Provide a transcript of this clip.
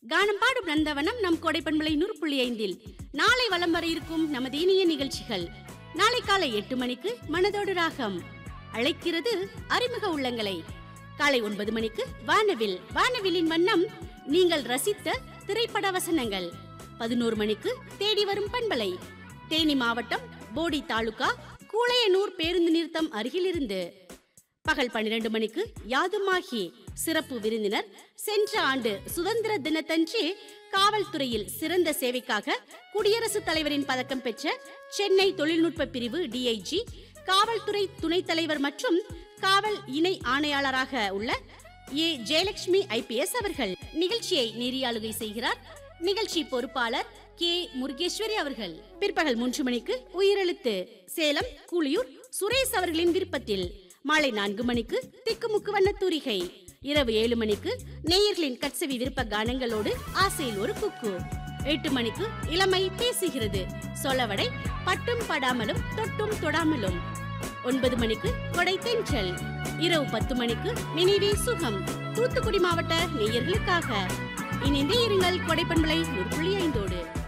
கானம் பாடும் நந்தவனம் நம் கோடைப்பண்பலை நூறு புள்ளி ஐந்தில் நாளை வலம் வர இருக்கும் நமது இனிய நிகழ்ச்சிகள் நாளை காலை எட்டு மணிக்கு மனதோடு ராகம் அழைக்கிறது அறிமுக உள்ளங்களை காலை ஒன்பது மணிக்கு வானவில் வானவிலின் வண்ணம் நீங்கள் ரசித்த திரைப்பட வசனங்கள் பதினோரு மணிக்கு தேடி வரும் பண்பலை தேனி மாவட்டம் போடி தாலுகா கூளையனூர் பேருந்து நிறுத்தம் அருகிலிருந்து பகல் பன்னிரண்டு மணிக்கு யாதுமாகி சிறப்பு விருந்தினர் சென்ற ஆண்டு சுதந்திர தினத்தன்று காவல்துறையில் சிறந்த சேவைக்காக குடியரசுத் தலைவரின் பதக்கம் பெற்ற சென்னை தொழில்நுட்ப பிரிவு டிஐஜி காவல்துறை துணைத் தலைவர் மற்றும் காவல் இணை ஆணையாளராக உள்ள ஏ ஜெயலட்சுமி ஐபிஎஸ் அவர்கள் நிகழ்ச்சியை நெறியாளுகை செய்கிறார் நிகழ்ச்சி பொறுப்பாளர் கே முருகேஸ்வரி அவர்கள் பிற்பகல் மூன்று மணிக்கு உயிரெழுத்து சேலம் கூலியூர் சுரேஷ் அவர்களின் விருப்பத்தில் மாலை நான்கு மணிக்கு திக்குமுக்கு வண்ண தூரிகை இரவு ஏழு மணிக்கு நேயர்களின் கட்சவி விருப்ப கானங்களோடு ஆசையில் ஒரு குக்கு எட்டு மணிக்கு இளமை பேசுகிறது சொலவடை பட்டும் படாமலும் தொட்டும் தொடாமலும் ஒன்பது மணிக்கு கொடை தென்றல் இரவு பத்து மணிக்கு நினைவே சுகம் தூத்துக்குடி மாவட்ட நேயர்களுக்காக இணைந்தே இருங்கள் கொடைப்பண்பலை ஒரு புள்ளி ஐந்தோடு